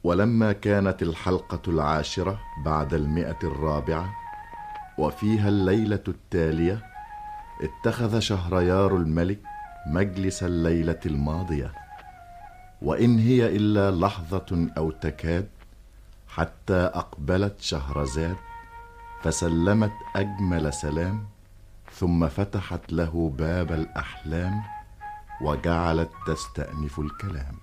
ولما كانت الحلقة العاشرة بعد المئة الرابعة وفيها الليلة التالية اتخذ شهريار الملك مجلس الليلة الماضية وإن هي إلا لحظة أو تكاد حتى أقبلت شهرزاد فسلمت أجمل سلام ثم فتحت له باب الأحلام وجعلت تستأنف الكلام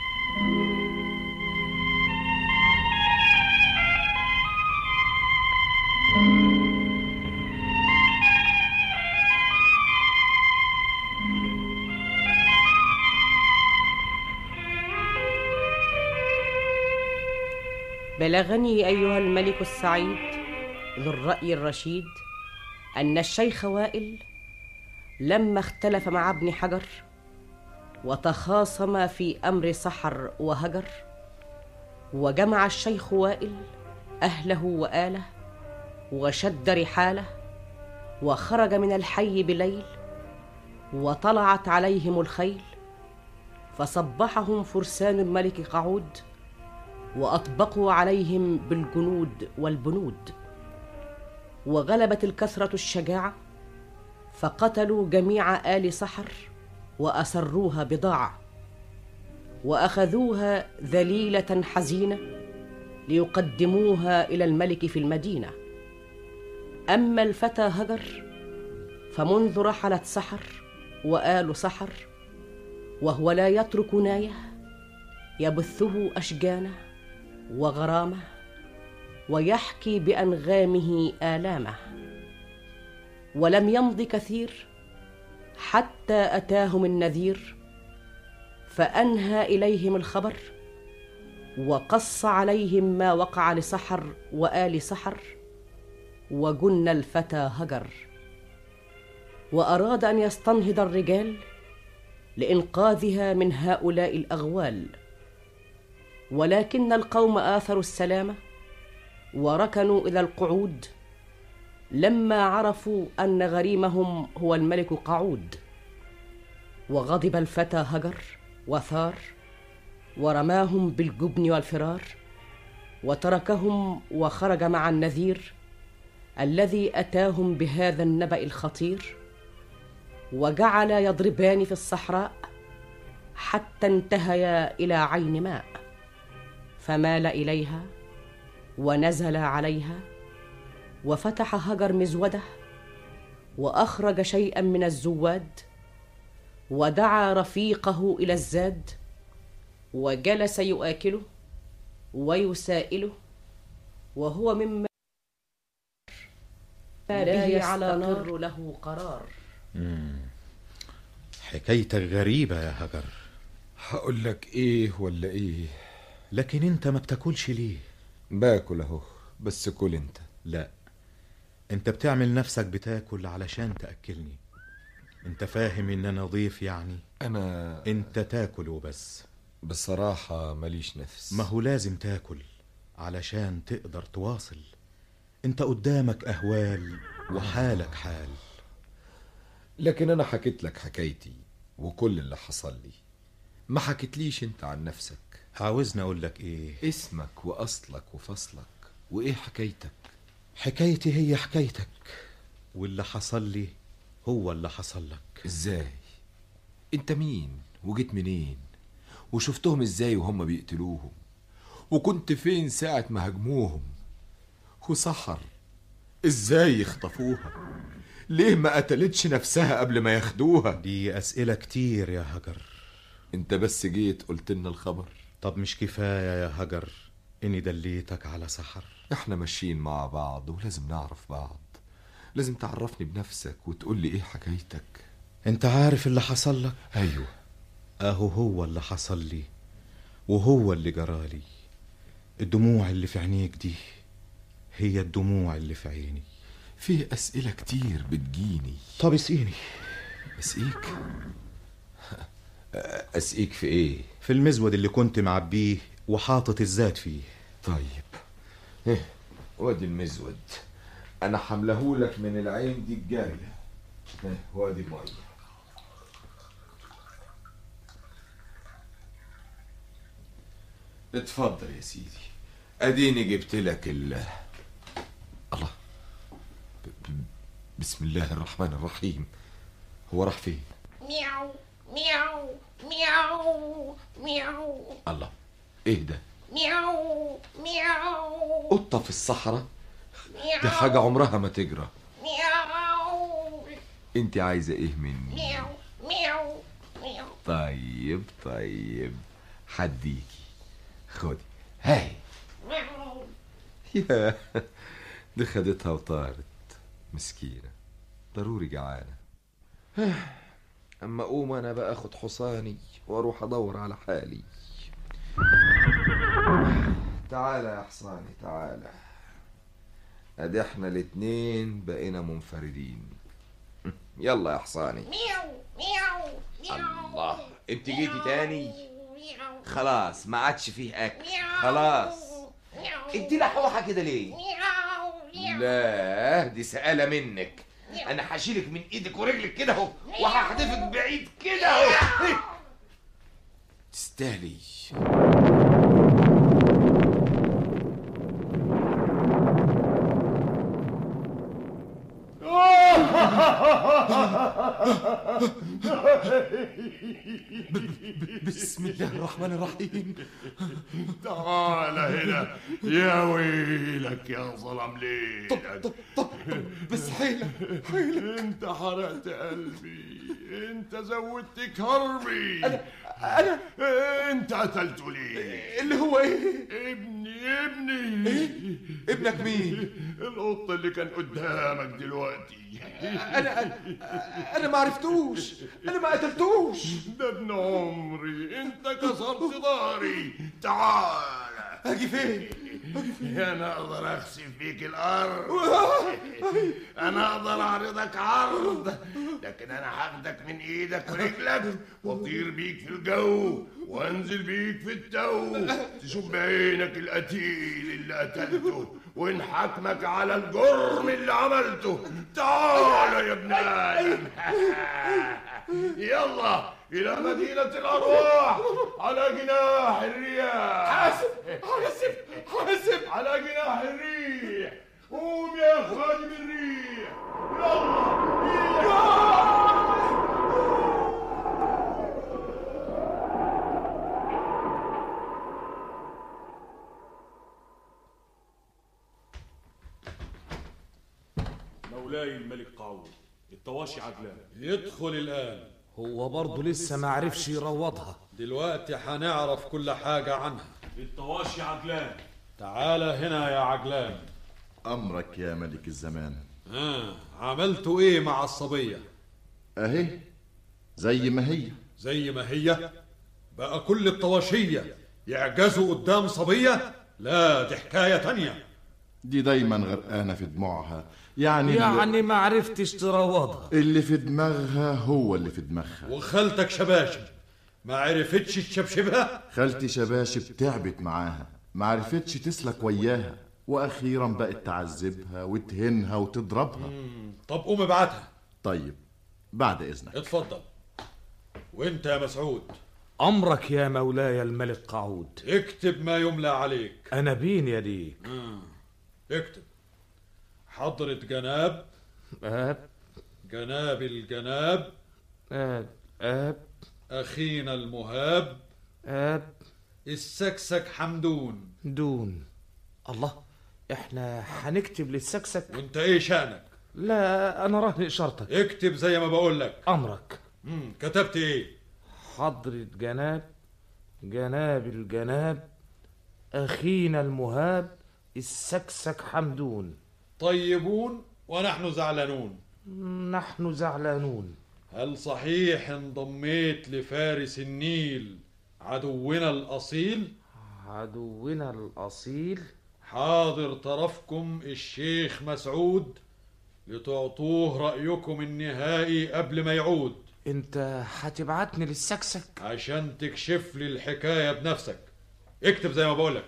بلغني ايها الملك السعيد ذو الراي الرشيد ان الشيخ وائل لما اختلف مع ابن حجر وتخاصما في امر سحر وهجر وجمع الشيخ وائل اهله واله وشد رحاله وخرج من الحي بليل وطلعت عليهم الخيل فصبحهم فرسان الملك قعود واطبقوا عليهم بالجنود والبنود وغلبت الكثره الشجاعه فقتلوا جميع ال سحر واسروها بضاعه واخذوها ذليله حزينه ليقدموها الى الملك في المدينه اما الفتى هجر فمنذ رحلت سحر وال سحر وهو لا يترك نايه يبثه اشجانه وغرامه ويحكي بانغامه الامه ولم يمض كثير حتى اتاهم النذير فانهى اليهم الخبر وقص عليهم ما وقع لسحر وال سحر وجن الفتى هجر واراد ان يستنهض الرجال لانقاذها من هؤلاء الاغوال ولكن القوم اثروا السلامه وركنوا الى القعود لما عرفوا ان غريمهم هو الملك قعود وغضب الفتى هجر وثار ورماهم بالجبن والفرار وتركهم وخرج مع النذير الذي اتاهم بهذا النبا الخطير وجعل يضربان في الصحراء حتى انتهيا الى عين ماء فمال اليها ونزل عليها وفتح هجر مزوده واخرج شيئا من الزواد ودعا رفيقه الى الزاد وجلس يؤكله ويسائله وهو مما لا يستقر له قرار حكايتك غريبة يا هجر هقول لك ايه ولا ايه لكن انت ما بتاكلش ليه باكل اهو بس كل انت لا انت بتعمل نفسك بتاكل علشان تأكلني انت فاهم ان انا ضيف يعني انا انت تاكل وبس بصراحة ماليش نفس ما هو لازم تاكل علشان تقدر تواصل انت قدامك اهوال وحالك حال لكن انا حكيت لك حكايتي وكل اللي حصل لي ما حكيتليش انت عن نفسك عاوزني اقول لك ايه اسمك واصلك وفصلك وايه حكايتك حكايتي هي حكايتك واللي حصل لي هو اللي حصل لك ازاي انت مين وجيت منين وشفتهم ازاي وهم بيقتلوهم وكنت فين ساعة ما هجموهم وسحر ازاي يخطفوها ليه ما قتلتش نفسها قبل ما ياخدوها دي اسئلة كتير يا هجر انت بس جيت قلت لنا الخبر طب مش كفاية يا هجر اني دليتك على سحر احنا ماشيين مع بعض ولازم نعرف بعض لازم تعرفني بنفسك وتقول لي ايه حكايتك انت عارف اللي حصل لك ايوه اهو هو اللي حصل لي وهو اللي جرالي الدموع اللي في عينيك دي هي الدموع اللي في عيني فيه اسئله كتير بتجيني طب اسقيني اسقيك اسقيك في ايه في المزود اللي كنت معبيه وحاطط الزاد فيه طيب إيه، وادي المزود انا حملهولك من العين دي الجاريه إيه، وادي الميه اتفضل يا سيدي اديني جبت لك ال الله ب- ب- بسم الله الرحمن الرحيم هو راح فين مياو مياو مياو مياو الله ايه ده مياو مياو قطة في الصحراء مياو دي حاجة عمرها ما تجرى مياو انت عايزة ايه مني مياو مياو مياو طيب طيب حديكي خدي هاي مياو يا دي خدتها وطارت مسكينة ضروري جعانة أما أقوم أنا بقى أخد حصاني وأروح أدور على حالي تعالى يا حصاني تعالى أدي إحنا الاتنين بقينا منفردين يلا يا حصاني مياو مياو مياو الله انت جيتي تاني مياو خلاص ما عادش فيه أكل مياو خلاص مياو انت لحوحة كده ليه مياو مياو لا دي سآلة منك انا هشيلك من ايدك ورجلك كده اهو وهحدفك بعيد كده اهو تستاهلي بسم الله الرحمن الرحيم تعال هنا يا ويلك يا ظلم ليلك بس حيلة انت حرقت قلبي انت زودت كربي انا انا انت قتلته ليه اللي هو ايه ابني ابني ابنك مين القط اللي كان قدامك دلوقتي انا انا انا ما عرفتوش انا ما قتلتوش ده ابن عمري انت كسرت ظهري تعال اجي فين انا اقدر اخسف بيك الارض انا اقدر اعرضك عرض لكن انا هاخدك من ايدك ورجلك واطير بيك في الجو وانزل بيك في التو تشوف بعينك القتيل اللي قتلته ونحاكمك على الجرم اللي عملته تعال يا ابن ادم يلا الى مدينه الارواح على جناح الرياح حاسب حاسب حاسب على جناح الريح قوم يا خادم الريح يلا مولاي الملك قعود الطواشي عجلان يدخل الآن هو برضه لسه ما عرفش يروضها دلوقتي هنعرف كل حاجة عنها الطواشي عجلان تعال هنا يا عجلان أمرك يا ملك الزمان ها عملتوا ايه مع الصبية أهي زي ما هي زي ما هي بقى كل الطواشية يعجزوا قدام صبية لا دي حكاية تانية دي دايما غرقانة في دموعها يعني اللي, يعني ما عرفتش تروضها اللي في دماغها هو اللي في دماغها وخالتك شباشب ما عرفتش تشبشبها خالتي شباشب تعبت معاها ما عرفتش تسلك وياها وأخيرا بقت تعذبها وتهنها وتضربها طب قوم ابعتها طيب بعد إذنك اتفضل وانت يا مسعود أمرك يا مولاي الملك قعود اكتب ما يملى عليك أنا بين يديك اكتب حضرة جناب آب جناب الجناب آب آب أخينا المهاب آب السكسك حمدون دون الله احنا هنكتب للسكسك وانت ايه شأنك لا أنا راهن إشارتك اكتب زي ما بقول لك أمرك مم. كتبت ايه حضرة جناب جناب الجناب أخينا المهاب السكسك حمدون طيبون ونحن زعلانون نحن زعلانون هل صحيح انضميت لفارس النيل عدونا الأصيل عدونا الأصيل حاضر طرفكم الشيخ مسعود لتعطوه رأيكم النهائي قبل ما يعود انت هتبعتني للسكسك عشان تكشف لي الحكاية بنفسك اكتب زي ما بقولك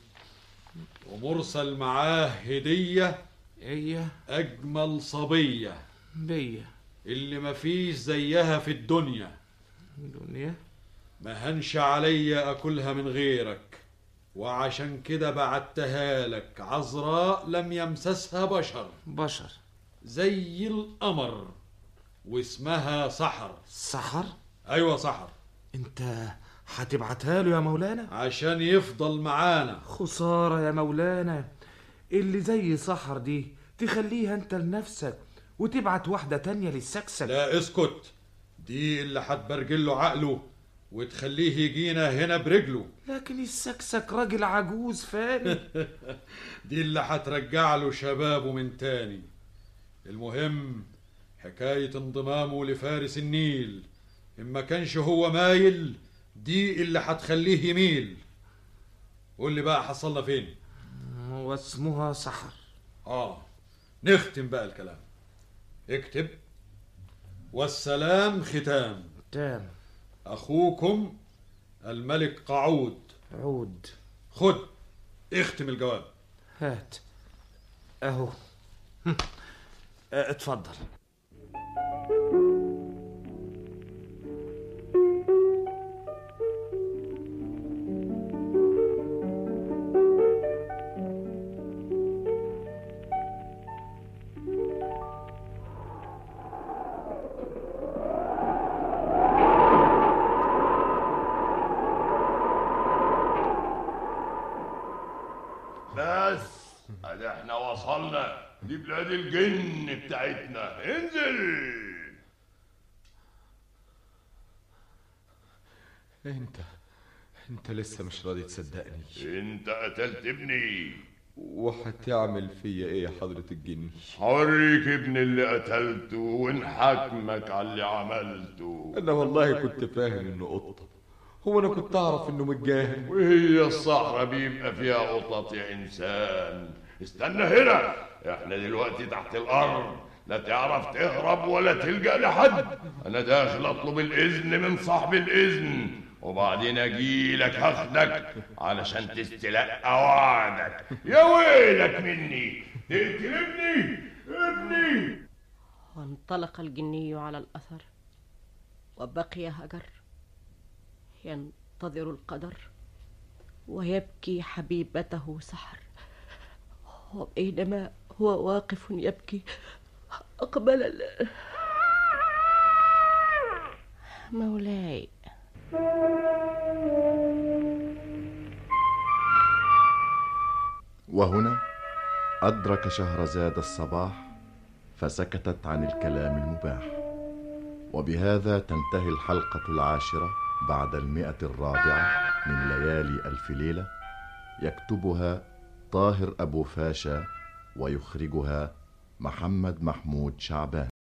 ومرسل معاه هدية هي أجمل صبية بيا اللي مفيش زيها في الدنيا دنيا ما هنش عليا أكلها من غيرك وعشان كده بعتها لك عذراء لم يمسسها بشر بشر زي القمر واسمها سحر سحر ايوه سحر انت هتبعتها له يا مولانا عشان يفضل معانا خسارة يا مولانا اللي زي سحر دي تخليها انت لنفسك وتبعت واحدة تانية للسكسك لا اسكت دي اللي هتبرجل له عقله وتخليه يجينا هنا برجله لكن السكسك راجل عجوز فاني دي اللي هترجع له شبابه من تاني المهم حكاية انضمامه لفارس النيل إن ما كانش هو مايل دي اللي هتخليه يميل قول لي بقى حصلنا فين واسمها سحر اه نختم بقى الكلام اكتب والسلام ختام تام اخوكم الملك قعود عود خد اختم الجواب هات اهو اه، اتفضل بس ادي احنا وصلنا دي بلاد الجن بتاعتنا انزل انت انت لسه مش راضي تصدقني انت قتلت ابني وهتعمل فيا ايه يا حضرة الجن هوريك ابن اللي قتلته ونحاكمك على اللي عملته انا والله كنت فاهم انه قطة هو انا كنت اعرف انه متجاهل وهي الصحراء بيبقى فيها قطط يا انسان استنى هنا احنا دلوقتي تحت الارض لا تعرف تهرب ولا تلجأ لحد انا داخل اطلب الاذن من صاحب الاذن وبعدين اجيلك هاخدك علشان تستلقى وعدك يا ويلك مني تقتل ابني ابني وانطلق الجني على الأثر وبقي هجر ينتظر القدر ويبكي حبيبته سحر وبينما هو واقف يبكي أقبل ال- مولاي وهنا أدرك شهرزاد الصباح فسكتت عن الكلام المباح وبهذا تنتهي الحلقة العاشرة بعد المئة الرابعة من ليالي ألف ليلة يكتبها طاهر أبو فاشا ويخرجها محمد محمود شعبان